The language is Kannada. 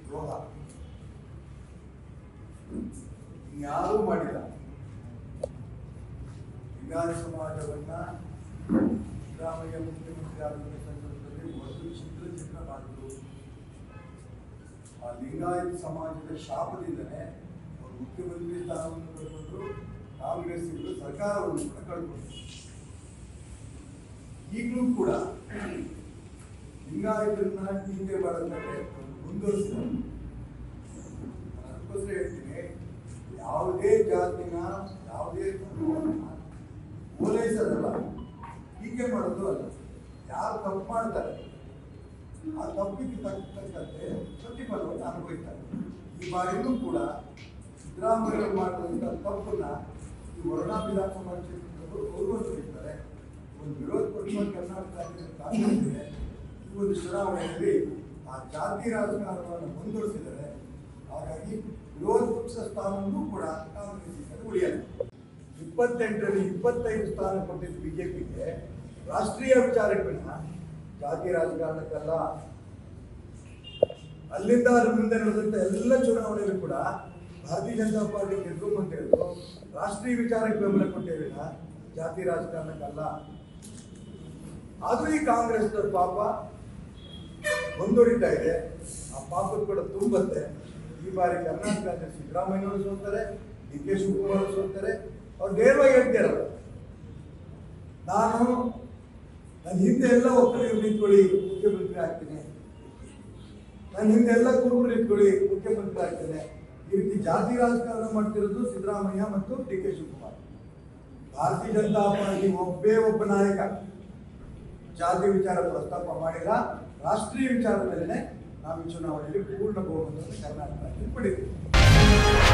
ದ್ರೋಹ ಇನ್ಯಾರೂ ಮಾಡಿಲ್ಲ ಲಿಂಗಾಯತ ಸಮಾಜವನ್ನ ಸಿದ್ದರಾಮಯ್ಯ ಮುಖ್ಯಮಂತ್ರಿ ಆದಂಥ ಸಂದರ್ಭದಲ್ಲಿ ಒಂದು ಚಿತ್ರ ಚಿತ್ರ ಮಾಡಿದ್ರು ಆ ಲಿಂಗಾಯತ ಸಮಾಜದ ಶಾಪದಿಂದನೇ ಅವರು ಮುಖ್ಯಮಂತ್ರಿ ಸ್ಥಾನವನ್ನು ಕಳ್ಕೊಂಡ್ರು ಕಾಂಗ್ರೆಸ್ಸಿಗರು ಸರ್ಕಾರವನ್ನು ಕೂಡ ಕಳ್ಕೊಂಡ್ರು ಈಗಲೂ ಕೂಡ ಲಿಂಗಾಯತರನ್ನ ಟೀಕೆ ಮಾಡೋದಕ್ಕೆ ಮುಂದುವರಿಸಿದ್ದಾರೆ ಅದಕ್ಕೋಸ್ಕರ ಹೇಳ್ತೀನಿ ಯಾವುದೇ ಜಾತಿನ ಯಾವುದೇ ಧರ್ಮವನ್ನ ಓಲೈಸೋದಲ್ಲ ಟೀಕೆ ಮಾಡೋದು ಅಲ್ಲ ಯಾರು ತಪ್ಪು ಮಾಡ್ತಾರೆ ಆ ತಪ್ಪಿಗೆ ತಕ್ಕಂತೆ ಪ್ರತಿಫಲವನ್ನು ಅನುಭವಿಸ್ತಾರೆ ಈ ಬಾರಿಯೂ ಕೂಡ ಸಿದ್ದರಾಮಯ್ಯ ಮಾಡಿದಂಥ ತಪ್ಪನ್ನ ಈ ವರ್ಣಾ ವಿಧಾನಸಭಾ ಕ್ಷೇತ್ರದವರು ಗೌರವಿಸ್ತಾರೆ ಒಂದು ವಿರೋಧ ಪಕ್ಷ ಕರ್ನಾಟಕ ರಾಜ್ಯದ ಕಾಂಗ್ರೆಸ್ ಇದೆ ಈ ಒಂದು ಚುನಾವಣೆಯಲ್ಲಿ ಆ ಜಾತಿ ರಾಜಕಾರಣವನ್ನು ಮುಂದುವರಿಸಿದರೆ ಹಾಗಾಗಿ ವಿರೋಧ ಪಕ್ಷ ಸ್ಥಾನವೂ ಕೂಡ ಕಾಂಗ್ರೆಸ್ಸಿಗೆ ಉಳಿಯಲ್ಲ ಇಪ್ಪತ್ತೆಂಟರಲ್ಲಿ ಇಪ್ಪತ್ತೈದು ಸ್ಥಾನ ಕೊಟ್ಟಿದ್ದು ಬಿಜೆಪಿಗೆ ರಾಷ್ಟ್ರೀಯ ವಿಚಾರಗಳನ್ನ ಜಾತಿ ರಾಜಕಾರಣಕ್ಕಲ್ಲ ಅಲ್ಲಿಂದ ಅದ್ರ ಮುಂದೆ ನಡೆದಂತ ಎಲ್ಲ ಚುನಾವಣೆಗಳು ಕೂಡ ಭಾರತೀಯ ಜನತಾ ಪಾರ್ಟಿ ಗೆದ್ದು ಅಂತ ಹೇಳಿದ್ರು ರಾಷ್ಟ್ರೀಯ ವಿಚಾರಕ್ಕೆ ಬೆಂಬಲ ಕೊಟ್ಟೇವಿನ ಜಾತಿ ರಾಜಕಾರಣಕ್ಕಲ್ಲ ಆದ್ರೂ ಈ ಕಾಂಗ್ರೆಸ್ ಪಾಪ ಮುಂದುವರಿತಾ ಇದೆ ಆ ಪಾಪದ ಕೂಡ ತುಂಬತ್ತೆ ಈ ಬಾರಿ ಕರ್ನಾಟಕ ರಾಜ್ಯ ಸಿದ್ದರಾಮಯ್ಯನವರು ಸೋಲ್ತಾರೆ ಡಿ ಕೆ ಶಿವಕುಮಾರ್ ಸೋಲ್ತಾರೆ ಅವ್ರು ನೇರವಾಗಿ ಹೇಳ್ತಾರಲ್ಲ ನಾನು ನನ್ನ ಹಿಂದೆ ಎಲ್ಲ ಒಕ್ಕಲಿಗರು ನಿಂತ್ಕೊಳ್ಳಿ ಮುಖ್ಯಮಂತ್ರಿ ಆಗ್ತೀನಿ ನನ್ನ ಹಿಂದೆ ಎಲ್ಲ ಕುರುಬರು ನಿಂತ್ಕೊಳ್ಳಿ ಮುಖ್ಯಮಂತ್ರಿ ಆಗ್ತೇನೆ ಈ ರೀತಿ ಜಾತಿ ರಾಜಕಾರಣ ಮಾಡ್ತಿರೋದು ಸಿದ್ದರಾಮಯ್ಯ ಮತ್ತು ಡಿ ಕೆ ಶಿವಕುಮಾರ್ ಭಾರತೀಯ ಜನತಾ ಪಾರ್ಟಿ ಒಬ್ಬೇ ಒಬ್ಬ ನಾಯಕ ಜಾತಿ ವಿಚಾರ ಪ್ರಸ್ತಾಪ ಮಾಡಿಲ್ಲ ರಾಷ್ಟ್ರೀಯ ವಿಚಾರದ ಮೇಲೆ ನಾವು ಈ ಚುನಾವಣೆಯಲ್ಲಿ ಪೂರ್ಣ ಬಹುಮತವನ್ನು ಕರ್ನಾಟಕ ರಾಜ್ಯದಲ್ಲಿ ಪಡೆದಿದ್ದೀವಿ